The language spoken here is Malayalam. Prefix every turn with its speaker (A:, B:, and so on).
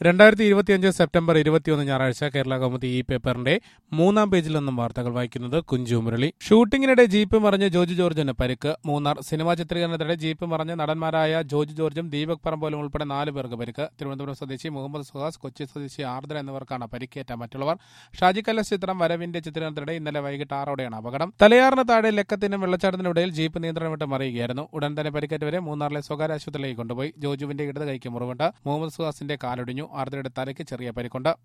A: രണ്ടായിരത്തി ഇരുപത്തിയഞ്ച് സെപ്റ്റംബർ ഇരുപത്തിയൊന്ന് ഞായറാഴ്ച കേരള കൗമുദി ഈ പേപ്പറിന്റെ മൂന്നാം പേജിൽ നിന്നും വാർത്തകൾ വായിക്കുന്നത് കുഞ്ചു മുരളി ഷൂട്ടിങ്ങിനിടെ ജീപ്പ് മറിഞ്ഞ് ജോജി ജോർജിന് പരിക്ക് മൂന്നാർ സിനിമാ ചിത്രീകരണത്തിനിടെ ജീപ്പ് മറിഞ്ഞ് നടന്മാരായ ജോജി ജോർജും ദീപക് പറമ്പോലും ഉൾപ്പെടെ നാല് പേർക്ക് പരിക്ക് തിരുവനന്തപുരം സ്വദേശി മുഹമ്മദ് സുഹാസ് കൊച്ചി സ്വദേശി ആർദ്ര എന്നിവർക്കാണ് പരിക്കേറ്റ മറ്റുള്ളവർ ഷാജി കല്ലസ് ചിത്രം വരവിന്റെ ചിത്രീകരണത്തിനിടെ ഇന്നലെ വൈകിട്ട് ആറോടെയാണ് അപകടം തലയാറിന് താഴെ ലക്കത്തിനും വെള്ളച്ചാട്ടത്തിനിടയിൽ ജീപ്പ് നിയന്ത്രണം വിട്ട് മറിയുകയായിരുന്നു ഉടൻ തന്നെ പരിക്കേറ്റവരെ മൂന്നാറിലെ സ്വകാര്യ ആശുപത്രിയിലേക്ക് കൊണ്ടുപോയി ജോജുവിന്റെ ഇടത് കൈക്ക് മുറിവുണ്ട് മുഹമ്മദ് സുഹാസിന്റെ കാലൊടിഞ്ഞു ആർദ്രയുടെ തലയ്ക്ക് ചെറിയ പരിക്കുണ്ട്